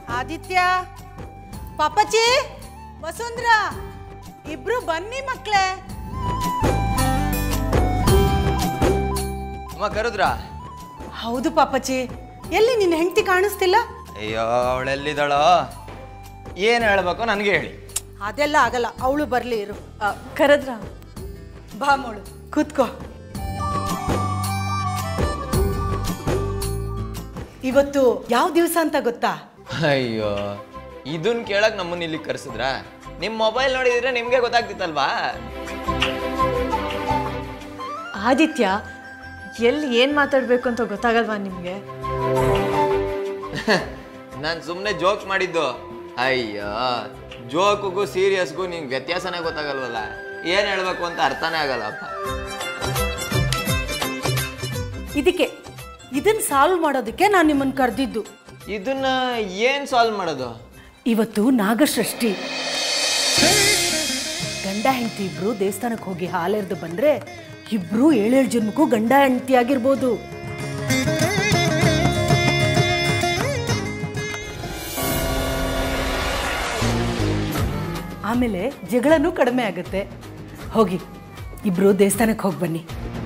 ಆದಿತ್ಯ ಪಾಪಚ್ಚಿ ವಸುಂಧ್ರ ಇಬ್ರು ಬನ್ನಿ ಮಕ್ಳೇ ಅಮ್ಮ ಕರೆದ್ರ ಹೌದು ಪಾಪಚ್ಚಿ ಎಲ್ಲಿ ನಿನ್ನ ಹೆಂಡತಿ ಕಾಣಿಸ್ತಿಲ್ಲ ಅಯ್ಯೋ ಅವಳೆಲ್ಲಿದ್ದಾಳೋ ಏನು ಹೇಳ್ಬೇಕು ನನಗೆ ಹೇಳಿ ಅದೆಲ್ಲ ಆಗಲ್ಲ ಅವಳು ಬರ್ಲಿ ಇರು ಕರೆದ್ರ ಬಾ ಮೋಳು ಕೂತ್ಕೋ ಇವತ್ತು ಯಾವ ದಿವಸ ಅಂತ ಗೊತ್ತಾ ಅಯ್ಯೋ ಇದನ್ನ ಕೇಳಕ್ ನಮ್ಮನ್ನ ಇಲ್ಲಿ ಕರ್ಸಿದ್ರ ನಿಮ್ಮ ಮೊಬೈಲ್ ನೋಡಿದ್ರೆ ನಿಮ್ಗೆ ಗೊತ್ತಾಗ್ತಿತ್ತಲ್ವಾ ಆದಿತ್ಯ ಎಲ್ಲಿ ಏನು ಮಾತಾಡಬೇಕು ಅಂತ ಗೊತ್ತಾಗಲ್ವಾ ನಿಮಗೆ ನಾನು ಸುಮ್ಮನೆ ಜೋಕ್ಸ್ ಮಾಡಿದ್ದು ಅಯ್ಯೋ ಜೋಕ್ಗೂ ಸೀರಿಯಸ್ಗೂ ನಿಂಗೆ ವ್ಯತ್ಯಾಸನೇ ಗೊತ್ತಾಗಲ್ವಲ್ಲ ಏನು ಹೇಳ್ಬೇಕು ಅಂತ ಅರ್ಥನೇ ಆಗಲ್ಲಪ್ಪ ಇದಕ್ಕೆ ಇದನ್ನ ಸಾಲ್ವ್ ಮಾಡೋದಕ್ಕೆ ನಾನು ನಿಮ್ಮನ್ನು ಕರೆದಿದ್ದು ಇದನ್ನ ಏನು ಸಾಲ್ವ್ ಮಾಡೋದು ಇವತ್ತು ನಾಗಷಷ್ಠಿ ಗಂಡ ಹೆಂಡತಿ ಇಬ್ರು ದೇವಸ್ಥಾನಕ್ಕೆ ಹೋಗಿ ಹಾಲೆರ್ದು ಬಂದ್ರೆ ಇಬ್ರು ಏಳೇಳು ಜನ್ಮಕ್ಕೂ ಗಂಡ ಹೆಂಡತಿ ಆಗಿರ್ಬೋದು ಆಮೇಲೆ ಜಗಳನೂ ಕಡಿಮೆ ಆಗುತ್ತೆ ಹೋಗಿ ಇಬ್ರು ದೇವಸ್ಥಾನಕ್ಕೆ ಹೋಗಿ ಬನ್ನಿ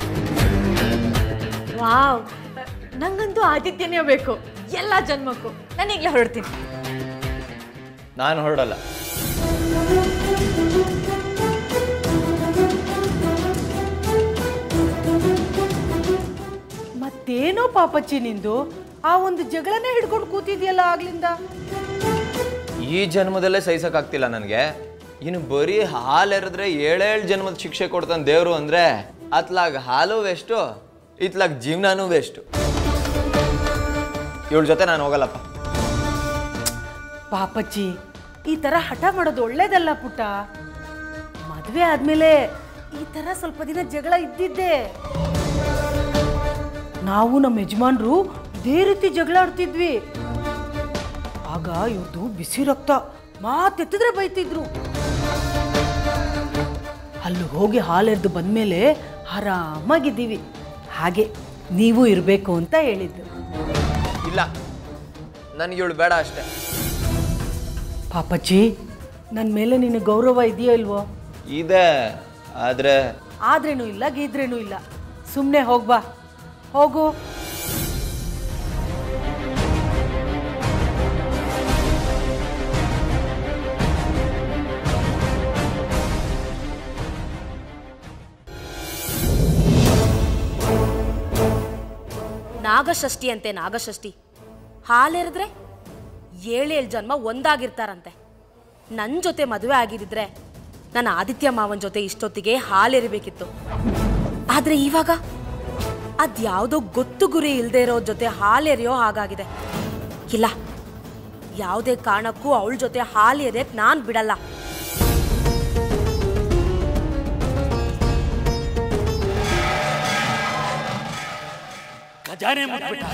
ವಾವ್ ನಂಗಂತೂ ಆದಿತ್ಯನೇ ಬೇಕು ಎಲ್ಲ ಜನ್ಮಕ್ಕೂ ನಾನು ಈಗಲೇ ಹೊರಡ್ತೀನಿ ನಾನು ಹೊರಡಲ್ಲ ಮತ್ತೇನೋ ಪಾಪಚ್ಚಿ ನಿಂದು ಆ ಒಂದು ಜಗಳನೇ ಹಿಡ್ಕೊಂಡು ಕೂತಿದ್ಯಲ್ಲ ಆಗ್ಲಿಂದ ಈ ಜನ್ಮದಲ್ಲೇ ಸಹಿಸಕ್ಕಾಗ್ತಿಲ್ಲ ನನಗೆ ಇನ್ನು ಬರೀ ಹಾಲು ಎರೆದ್ರೆ ಏಳೇಳು ಜನ್ಮದ ಶಿಕ್ಷೆ ಕೊಡ್ತಾನೆ ದೇವರು ಅಂದರೆ ಅತ್ಲಾಗ ಹಾಲು ವೇಸ್ಟು ಇತ್ಲಾಗ ಜೀವನನೂ ವೇಸ್ಟು ಇವಳ ಜೊತೆ ನಾನು ಹೋಗಲ್ಲಪ್ಪ ಪಾಪಚ್ಚಿ ಈ ತರ ಹಠ ಮಾಡೋದು ಒಳ್ಳೇದಲ್ಲ ಪುಟ್ಟ ಮದ್ವೆ ಆದ್ಮೇಲೆ ಈ ತರ ಸ್ವಲ್ಪ ದಿನ ಜಗಳ ಇದ್ದಿದ್ದೆ ನಾವು ನಮ್ಮ ಯಜಮಾನ್ರು ಇದೇ ರೀತಿ ಜಗಳ ಆಡ್ತಿದ್ವಿ ಆಗ ಇವ್ರದ್ದು ಬಿಸಿ ರಕ್ತ ಮಾತೆತ್ತಿದ್ರೆ ಬೈತಿದ್ರು ಅಲ್ಲಿ ಹೋಗಿ ಹಾಲೆರ್ದು ಬಂದ್ಮೇಲೆ ಆರಾಮಾಗಿದ್ದೀವಿ ಹಾಗೆ ನೀವು ಇರಬೇಕು ಅಂತ ಹೇಳಿದ್ದು ಇಲ್ಲ ನನಗೆ ಇವಳು ಬೇಡ ಅಷ್ಟೇ ಪಾಪಚ್ಚಿ ನನ್ನ ಮೇಲೆ ನಿನ್ನ ಗೌರವ ಇದೆಯೋ ಇಲ್ವೋ ಇದೆ ಆದರೆ ಆದ್ರೇನು ಇಲ್ಲ ಗೀದ್ರೇನು ಇಲ್ಲ ಸುಮ್ಮನೆ ಹೋಗ್ಬಾ ಹೋಗು ನಾಗಷಷ್ಠಿ ಅಂತೆ ನಾಗಷಷ್ಠಿ ಹಾಲೆರೆದ್ರೆ ಏಳೇಳು ಜನ್ಮ ಒಂದಾಗಿರ್ತಾರಂತೆ ನನ್ನ ಜೊತೆ ಮದುವೆ ಆಗಿದ್ದಿದ್ರೆ ನನ್ನ ಆದಿತ್ಯ ಮಾವನ ಜೊತೆ ಇಷ್ಟೊತ್ತಿಗೆ ಹಾಲೆರಿಬೇಕಿತ್ತು ಆದರೆ ಇವಾಗ ಅದ್ಯಾವುದೋ ಗೊತ್ತು ಗುರಿ ಇಲ್ಲದೆ ಇರೋ ಜೊತೆ ಹಾಲೆರಿಯೋ ಹಾಗಾಗಿದೆ ಇಲ್ಲ ಯಾವುದೇ ಕಾರಣಕ್ಕೂ ಅವಳ ಜೊತೆ ಹಾಲು ಎರೆಯಕ್ಕೆ ನಾನು ಬಿಡಲ್ಲ ಖಜಾನೆ ಮುಟ್ಬಿಟ್ಟ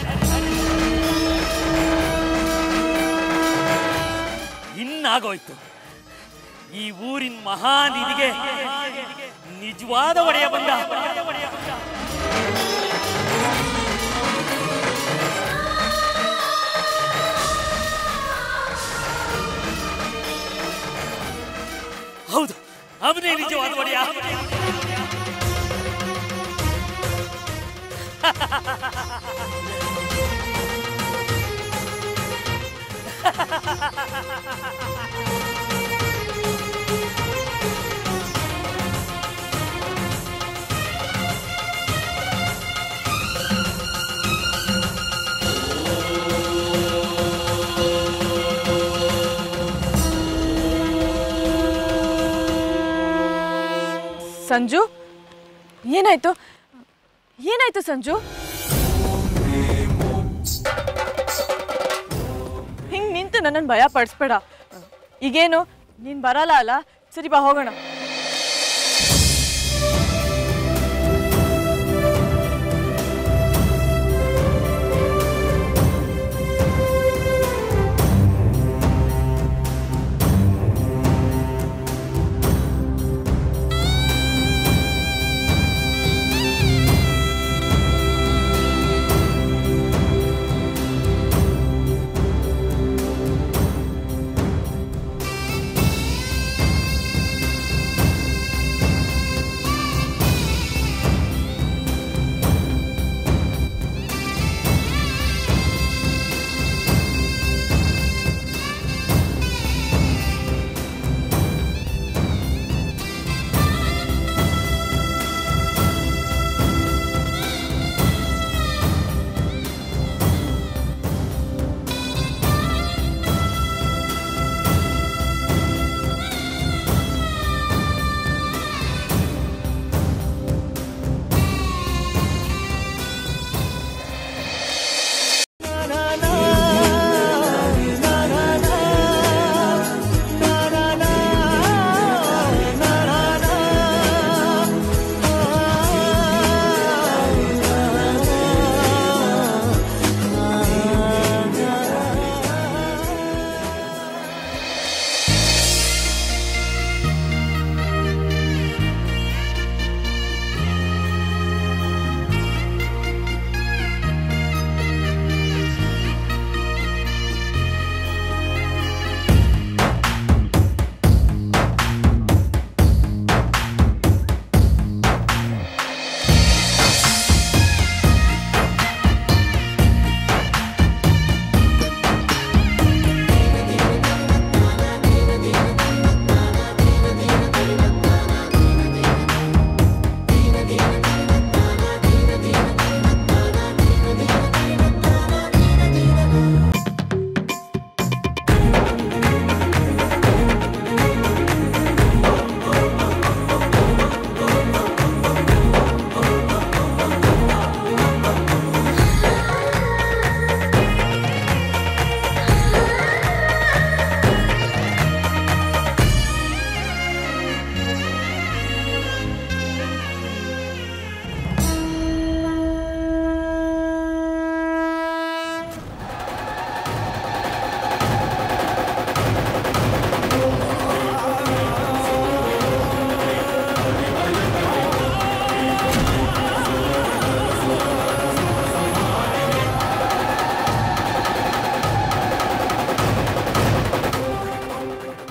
ಇನ್ನಾಗೋಯ್ತು ಈ ಊರಿನ ಮಹಾನಿಧಿಗೆ ನಿಜವಾದ ಒಡೆಯ ಬಂದ ಹೌದು ಅವನೇ ನಿಜವಾದ ಒಡೆಯ ಸಂಜು ಏನಾಯ್ತು ಏನಾಯ್ತು ಸಂಜು ಹಿಂಗ್ ನಿಂತು ನನ್ನನ್ನು ಭಯ ಪಡಿಸ್ಬೇಡ ಈಗೇನು ನೀನ್ ಬರಲ್ಲ ಅಲ್ಲ ಸರಿ ಬಾ ಹೋಗೋಣ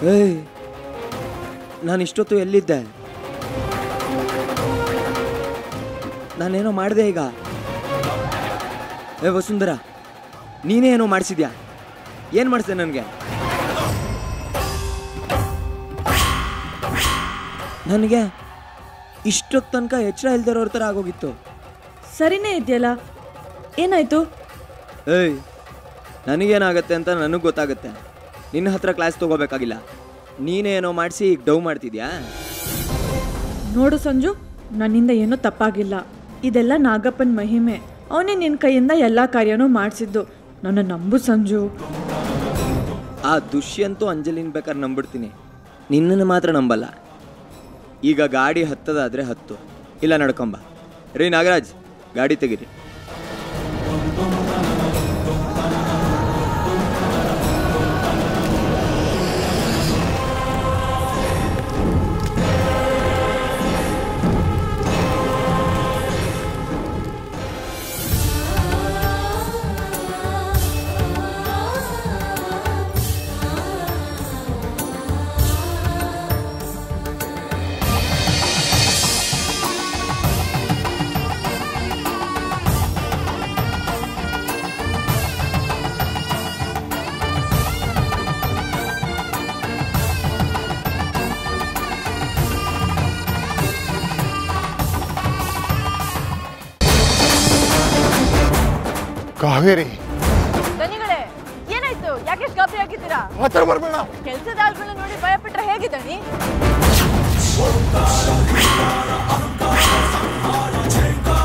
ಏಯ್ ನಾನು ಇಷ್ಟೊತ್ತು ಎಲ್ಲಿದ್ದೆ ನಾನೇನೋ ಮಾಡಿದೆ ಈಗ ಏ ವಸುಂಧರ ನೀನೇ ಏನೋ ಮಾಡಿಸಿದ್ಯಾ ಏನು ಮಾಡಿಸ್ದೆ ನನಗೆ ನನಗೆ ಇಷ್ಟೊತ್ತು ತನಕ ಎಚ್ಚರ ಇಲ್ದಿರೋರ ಥರ ಆಗೋಗಿತ್ತು ಸರಿನೇ ಇದೆಯಲ್ಲ ಏನಾಯ್ತು ಏಯ್ ನನಗೇನಾಗತ್ತೆ ಅಂತ ನನಗೆ ಗೊತ್ತಾಗುತ್ತೆ ನಿನ್ನ ಹತ್ರ ಕ್ಲಾಸ್ ತಗೋಬೇಕಾಗಿಲ್ಲ ನೀನೇ ಏನೋ ಮಾಡಿಸಿ ಈಗ ಡವ್ ಮಾಡ್ತಿದ್ಯಾ ನೋಡು ಸಂಜು ನನ್ನಿಂದ ಏನೂ ತಪ್ಪಾಗಿಲ್ಲ ಇದೆಲ್ಲ ನಾಗಪ್ಪನ ಮಹಿಮೆ ಅವನೇ ನಿನ್ನ ಕೈಯಿಂದ ಎಲ್ಲ ಕಾರ್ಯನೂ ಮಾಡಿಸಿದ್ದು ನನ್ನ ನಂಬು ಸಂಜು ಆ ದುಷ್ಯಂತೂ ಅಂಜಲಿನ ಬೇಕಾದ್ರೆ ನಂಬಿಡ್ತೀನಿ ನಿನ್ನನ್ನು ಮಾತ್ರ ನಂಬಲ್ಲ ಈಗ ಗಾಡಿ ಹತ್ತದಾದ್ರೆ ಹತ್ತು ಇಲ್ಲ ನಡ್ಕೊಂಬ ರೀ ನಾಗರಾಜ್ ಗಾಡಿ ತೆಗೀರಿ ಕಾವೇರಿ ದನಿಗಳೇ ಏನಾಯ್ತು ಯಾಕೆ ಗಾಬರಿ ಆಗಿದ್ದೀರಾ ಮಾತ್ರ ಬರ್ಬೇಡ ಕೆಲಸದ ಆಳ್ಗಳನ್ನ ನೋಡಿ ಭಯ ಪಟ್ರೆ ಹೇಗೆ ದಣಿ ಆ